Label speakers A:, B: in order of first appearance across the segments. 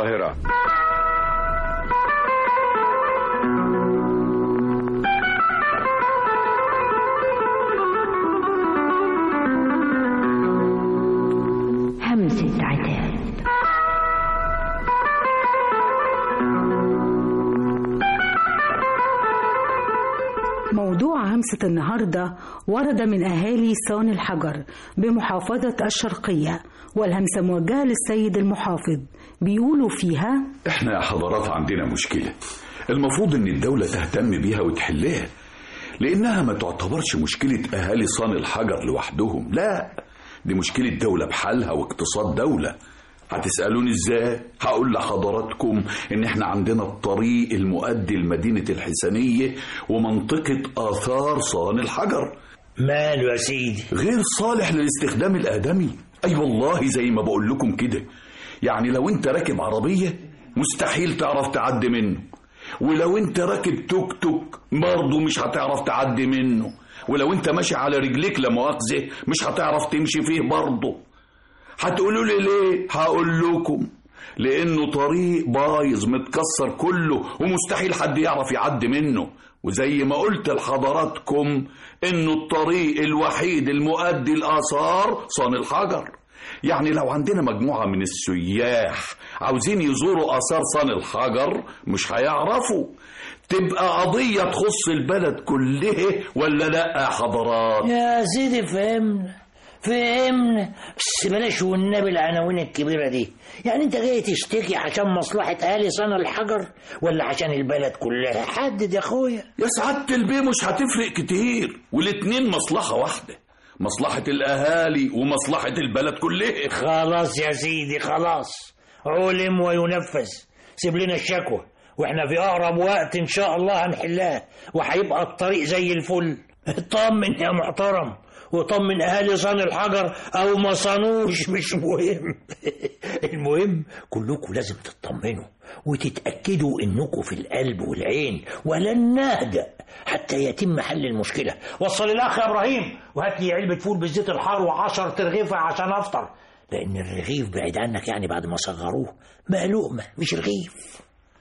A: القاهرة
B: همسة عتاب موضوع همسة النهاردة ورد من أهالي صان الحجر بمحافظة الشرقية والهمسة موجهة للسيد المحافظ بيقولوا فيها
C: احنا يا حضرات عندنا مشكلة المفروض ان الدولة تهتم بيها وتحلها لانها ما تعتبرش مشكلة اهالي صان الحجر لوحدهم لا دي مشكلة دولة بحالها واقتصاد دولة هتسألوني ازاي هقول لحضراتكم ان احنا عندنا الطريق المؤدي لمدينة الحسنية ومنطقة اثار صان الحجر
D: ماله يا سيدي
C: غير صالح للاستخدام الآدمي أي أيوة والله زي ما بقول لكم كده يعني لو أنت راكب عربية مستحيل تعرف تعدي منه ولو أنت راكب توك توك برضه مش هتعرف تعدي منه ولو أنت ماشي على رجليك لا مؤاخذة مش هتعرف تمشي فيه برضه هتقولوا لي ليه هقول لكم لأنه طريق بايظ متكسر كله ومستحيل حد يعرف يعدي منه وزي ما قلت لحضراتكم انه الطريق الوحيد المؤدي لآثار صان الحجر يعني لو عندنا مجموعة من السياح عاوزين يزوروا آثار صان الحجر مش هيعرفوا تبقى قضية تخص البلد كلها ولا لا يا حضرات
D: يا سيدي فهمنا فهمنا بس بلاش والنبي العناوين الكبيرة دي يعني انت جاي تشتكي عشان مصلحة اهالي صنع الحجر ولا عشان البلد كلها حدد يا اخويا
C: يا سعادة البيه مش هتفرق كتير والاتنين مصلحة واحدة مصلحة الأهالي ومصلحة البلد كلها
D: خلاص يا سيدي خلاص علم وينفذ سيب لنا الشكوى واحنا في اقرب وقت ان شاء الله هنحلها وهيبقى الطريق زي الفل اطمن يا محترم وطمن اهالي صان الحجر او ما صانوش مش مهم المهم كلكم لازم تطمنوا وتتاكدوا انكم في القلب والعين ولن نهدأ حتى يتم حل المشكله وصل الاخ يا ابراهيم وهات لي علبه فول بالزيت الحار وعشر ترغيفه عشان افطر لان الرغيف بعيد عنك يعني بعد ما صغروه بقى لقمه مش رغيف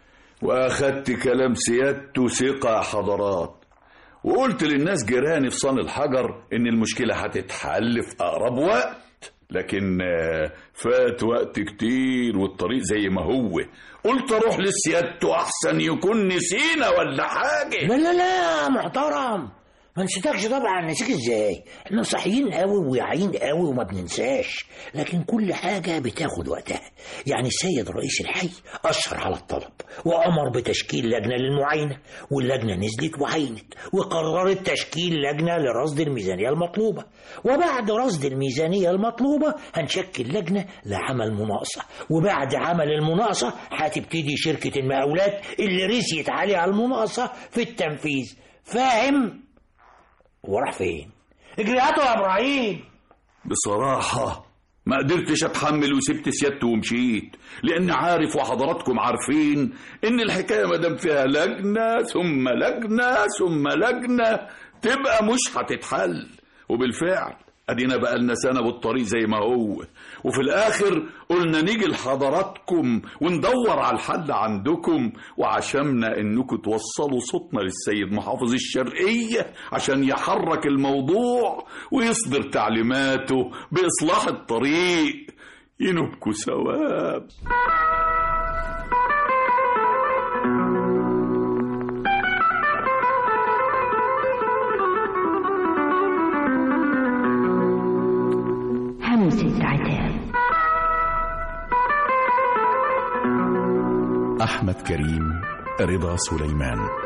C: واخدت كلام سيادته ثقة يا حضرات وقلت للناس جيراني في صان الحجر ان المشكلة هتتحل في اقرب وقت لكن آه، فات وقت كتير والطريق زي ما هو قلت اروح لسيادته احسن يكون نسينا ولا حاجة
D: لا لا لا محترم ما نسيتكش طبعا نسيك ازاي احنا صحيين قوي وواعيين قوي وما بننساش لكن كل حاجة بتاخد وقتها يعني السيد رئيس الحي أشر على الطلب وأمر بتشكيل لجنة للمعاينة واللجنة نزلت وعينت وقررت تشكيل لجنة لرصد الميزانية المطلوبة وبعد رصد الميزانية المطلوبة هنشكل لجنة لعمل مناقصة وبعد عمل المناقصة هتبتدي شركة المقاولات اللي رسيت عليها المناقصة في التنفيذ فاهم؟ وراح فين؟ اجرياته يا ابراهيم
C: بصراحة ما قدرتش اتحمل وسبت سيادته ومشيت لان عارف وحضراتكم عارفين ان الحكاية مادام فيها لجنة ثم لجنة ثم لجنة تبقى مش هتتحل وبالفعل ادينا بقى لنا سنة بالطريق زي ما هو وفي الاخر قلنا نيجي لحضراتكم وندور على الحل عندكم وعشمنا انكم توصلوا صوتنا للسيد محافظ الشرقية عشان يحرك الموضوع ويصدر تعليماته باصلاح الطريق ينبكوا ثواب
B: همسة عتاب
E: أحمد كريم رضا سليمان